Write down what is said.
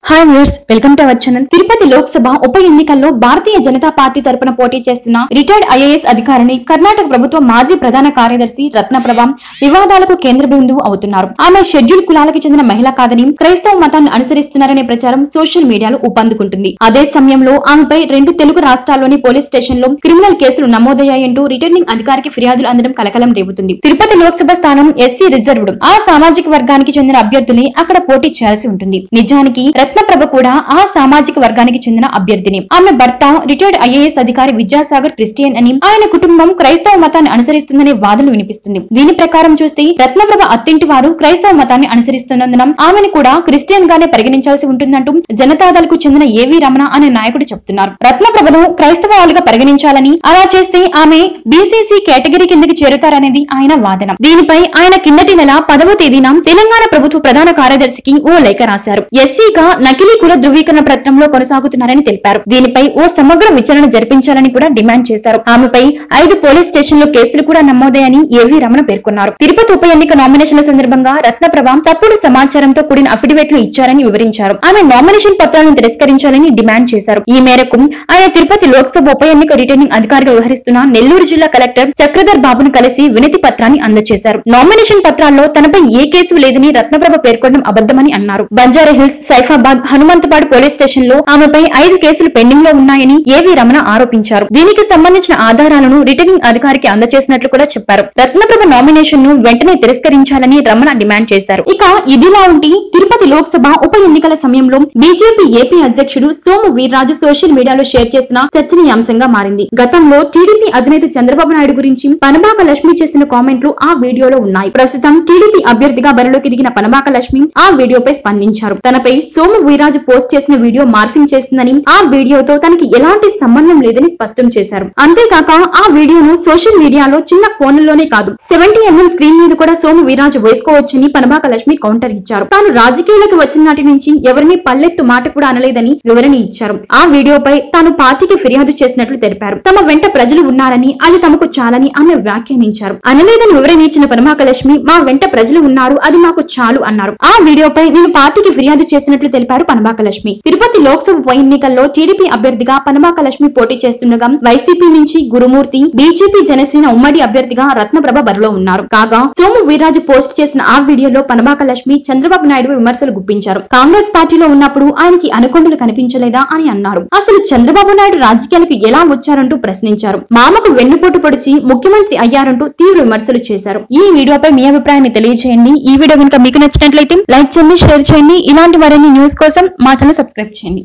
hi viewers welcome to our channel Tirupati Lok Sabha ఎన్నికల్లో భారతీయ Janata party తరపున పోటీ చేస్తున్న రిటైర్డ్ ఐఏఎస్ అధికారిని కర్ణాటక ప్రభుత్వ మాజీ ప్రధాన కార్యదర్శి రత్నప్రభ వివాదాలకు కేంద్ర బిందువు అవుతున్నారు ఆమె షెడ్యూల్ కులాలకు చెందిన మహిళ కాదని క్రైస్తవ మతాన్ని అనుసరిస్తున్నారనే ప్రచారం సోషల్ మీడియాలో ఊపందుకుంటుంది అదే సమయంలో ఆమెపై రెండు తెలుగు రాష్ట్రాల్లోని పోలీస్ స్టేషన్లో క్రిమినల్ కేసులు నమోదయ్యాయంటూ రిటర్నింగ్ అధికారికి ఫిర్యాదులు అందడం కలకలం రేపుతుంది తిరుపతి లోక్సభ స్థానం ఎస్సీ రిజర్వ్డ్ ఆ సామాజిక వర్గానికి చెందిన అభ్యర్థులే అక్కడ పోటీ చేయాల్సి ఉంటుంది నిజానికి రత్నప్రభ కూడా ఆ సామాజిక వర్గానికి చెందిన అభ్యర్థిని ఆమె భర్త రిటైర్డ్ ఐఏఎస్ అధికారి విద్యాసాగర్ క్రిస్టియన్ అని ఆయన కుటుంబం క్రైస్తవ మతాన్ని అనుసరిస్తుందనే వాదనలు వినిపిస్తుంది దీని ప్రకారం చూస్తే రత్నప్రభ అత్తింటి వారు క్రైస్తవ మతాన్ని అనుసరిస్తున్నందున ఆమెను కూడా క్రిస్టియన్ గానే పరిగణించాల్సి ఉంటుందంటూ జనతాదళకు చెందిన ఏవి రమణ అనే నాయకుడు చెప్తున్నారు రత్నప్రభను క్రైస్తవాలుగా పరిగణించాలని అలా చేస్తే ఆమె బీసీసీ కేటగిరీ కిందకి చేరుతారనేది ఆయన వాదన దీనిపై ఆయన కిందటి నెల పదవ తేదీన తెలంగాణ ప్రభుత్వ ప్రధాన కార్యదర్శికి ఓ లేఖ రాశారు ఎస్సీగా నకిలీ కుల ధృవీకరణ పత్రంలో కొనసాగుతున్నారని తెలిపారు దీనిపై ఓ సమగ్ర విచారణ జరిపించాలని కూడా డిమాండ్ చేశారు ఆమెపై ఐదు పోలీస్ స్టేషన్లో కేసులు కూడా నమోదయ్యాయని ఏవి రమణ పేర్కొన్నారు తిరుపతి ఉప ఎన్నిక నామినేషన్ల సందర్భంగా రత్నప్రభ తప్పుడు సమాచారంతో కూడిన అఫిడవిట్లు ఇచ్చారని వివరించారు ఆమె నామినేషన్ పత్రాలను తిరస్కరించాలని డిమాండ్ చేశారు ఈ మేరకు ఆయన తిరుపతి లోక్సభ ఉప ఎన్నిక రిటర్నింగ్ అధికారిగా వ్యవహరిస్తున్న నెల్లూరు జిల్లా కలెక్టర్ చక్రధర్ బాబును కలిసి వినతి పత్రాన్ని అందజేశారు నామినేషన్ పత్రాల్లో తనపై ఏ కేసు లేదని రత్నప్రభ పేర్కొనడం అబద్దమని అన్నారు Banjara hills Saifabad Hanumanthapadu police station లో ఆమెపై ఐదు కేసులు పెండింగ్ లో ఉన్నాయని ఏవి రమణ ఆరోపించారు దీనికి సంబంధించిన ఆధారాలను రిటర్నింగ్ అధికారికి అందజేసినట్లు కూడా చెప్పారు రత్నప్రభ నామినేషన్ ను వెంటనే తిరస్కరించాలని రమణ డిమాండ్ చేశారు ఇక ఇదిలా ఉండి తిరుపతి లోక్సభ ఉప ఎన్నికల సమయంలో బీజేపీ ఏపీ అధ్యక్షుడు సోము వీర్రాజు సోషల్ మీడియాలో షేర్ చేసిన చర్చనీయాంశంగా మారింది గతంలో టీడీపీ అధినేత చంద్రబాబు నాయుడు గురించి పనబాక లక్ష్మి చేసిన కామెంట్లు ఆ వీడియోలో ఉన్నాయి ప్రస్తుతం టీడీపీ అభ్యర్థిగా బరిలోకి దిగిన పనబాక లక్ష్మి ఆ వీడియోపై స్పందించారు తనపై సోము వీరాజు పోస్ట్ చేసిన వీడియో మార్ఫింగ్ చేస్తుందని ఆ వీడియోతో తనకి ఎలాంటి సంబంధం లేదని స్పష్టం చేశారు అంతేకాక ఆ వీడియోను సోషల్ మీడియాలో చిన్న ఫోన్లలోనే కాదు సెవెంటీ ఎంఎం స్క్రీన్ మీద కూడా సోము వీరాజు వేసుకోవచ్చని పనబాక లక్ష్మి కౌంటర్ ఇచ్చారు తాను రాజకీయాలకు వచ్చిన నాటి నుంచి ఎవరిని పల్లెత్తు మాట కూడా అనలేదని వివరణ ఇచ్చారు ఆ వీడియోపై తాను పార్టీకి ఫిర్యాదు చేసినట్లు తెలిపారు తమ వెంట ప్రజలు ఉన్నారని అది తమకు చాలని ఆమె వ్యాఖ్యానించారు అనలేదని వివరణ ఇచ్చిన పనబాక లక్ష్మి మా వెంట ప్రజలు ఉన్నారు అది మాకు చాలు అన్నారు ఆ వీడియోపై నేను పార్టీకి ఫిర్యాదు చేసినట్లు తెలిపారు పనబాక లక్ష్మి తిరుపతి లోక్సభ ఉప ఎన్నికల్లో టీడీపీ అభ్యర్థిగా పనబాక లక్ష్మి పోటీ చేస్తుండగా వైసీపీ నుంచి గురుమూర్తి బీజేపీ జనసేన ఉమ్మడి అభ్యర్థిగా రత్నప్రభ బరిలో ఉన్నారు కాగా సోము వీర్రాజు పోస్ట్ చేసిన ఆ వీడియోలో పనబాక లక్ష్మి చంద్రబాబు నాయుడు విమర్శలు గుప్పించారు కాంగ్రెస్ పార్టీలో ఉన్నప్పుడు ఆయనకి అనుకొండలు కనిపించలేదా అని అన్నారు అసలు చంద్రబాబు నాయుడు రాజకీయాలకు ఎలా వచ్చారంటూ ప్రశ్నించారు మామకు వెన్నుపోటు పొడిచి ముఖ్యమంత్రి అయ్యారంటూ తీవ్ర విమర్శలు చేశారు ఈ వీడియోపై మీ అభిప్రాయాన్ని తెలియజేయండి ఈ వీడియో కనుక మీకు నచ్చినట్లయితే లైక్ చేయండి షేర్ చేయండి ఇలాంటి మరిన్ని న్యూస్ కోసం మా ఛానల్ సబ్స్క్రైబ్ చేయండి